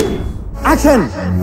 action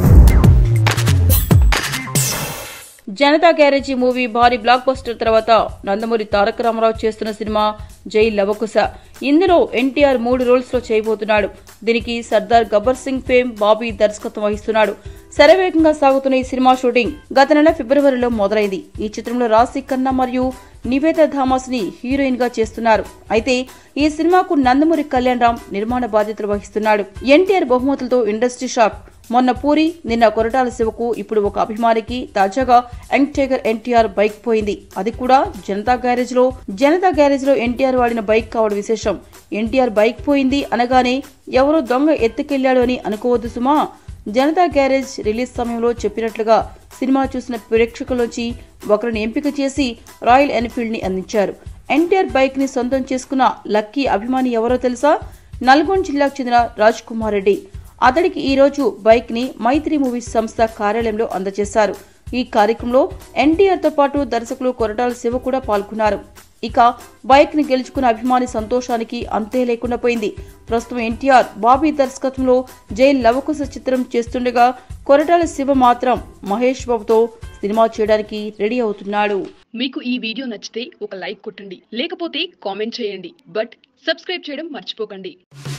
Janatha Garage movie భారీ blockbuster తర్వాత నందమూరి తారక రామారావు చేస్తున్న సినిమా జై లవకుశ ఇందులో ఎన్టీఆర్ మూడు రోల్స్ లో చేయబోతున్నాడు దీనికి సర్దార్ గబ్బర్ సింగ్ ఫేమ్ బాబీ దర్శకత్వం వహిస్తున్నాడు శరవేగంగా సాగుతున్న ఈ సినిమా షూటింగ్ గత నెల ఫిబ్రవరిలో మొదలైంది ఈ చిత్రంలో రాశి ఖన్నా మరియు నివేద థామస్ ని హీరోయిన్ గా చేస్తున్నారు అయితే ఈ సినిమాకు నందమూరి కళ్యాణ్ రామ్ నిర్మాణ బాధ్యతలు వహిస్తున్నాడు ఎన్టీఆర్ బహుమతులతో ఇండస్ట్రీ షాక్ మొన్న పూరి నిన్న కొరటాల శివకు ఇప్పుడు ఒక అభిమానికి తాజాగా యంగ్ టైగర్ ఎన్టీఆర్ బైక్ పోయింది అది కూడా జనతా గ్యారేజ్ లో జనతా గ్యారేజ్ లో ఎన్టీఆర్ వాడిన బైక్ కావడం విశేషం ఎన్టీఆర్ బైక్ పోయింది అనగానే ఎవరో దొంగ ఎత్తుకెళ్లాడు అని అనుకోవద్దు సుమా జనతా గ్యారేజ్ రిలీజ్ సమయంలో చెప్పినట్లుగా సినిమా చూసిన ప్రేక్షకుల్లోంచి ఒకరిని ఎంపిక చేసి రాయల్ ఎన్ఫీల్డ్ ని అందించారు ఎన్టీఆర్ బైక్ ని సొంతం చేసుకున్న లక్కీ అభిమాని ఎవరో తెలుసా నల్గొండ జిల్లాకు చెందిన రాజ్ కుమార్ రెడ్డి అతడికి ఈ రోజు బైక్ ని మైత్రి మూవీస్ సంస్థ కార్యాలయంలో అందజేశారు ఈ కార్యక్రమంలో ఎన్టీఆర్ తో పాటు దర్శకులు కొరటాల శివ కూడా పాల్గొన్నారు ఇక బైక్ ని గెలుచుకున్న అభిమాని సంతోషానికి అంతే లేకుండా పోయింది ప్రస్తుతం ఎన్టీఆర్ బాబీ దర్శకత్వంలో జై లవకుశ చిత్రం చేస్తుండగా కొరటాల శివ మాత్రం మహేష్ బాబుతో సినిమా చేయడానికి రెడీ అవుతున్నాడు మీకు ఈ వీడియో నచ్చితే ఒక లైక్ కొట్టండి లేకపోతే కామెంట్ చేయండి బట్ సబ్స్క్రైబ్ చేయడం మర్చిపోకండి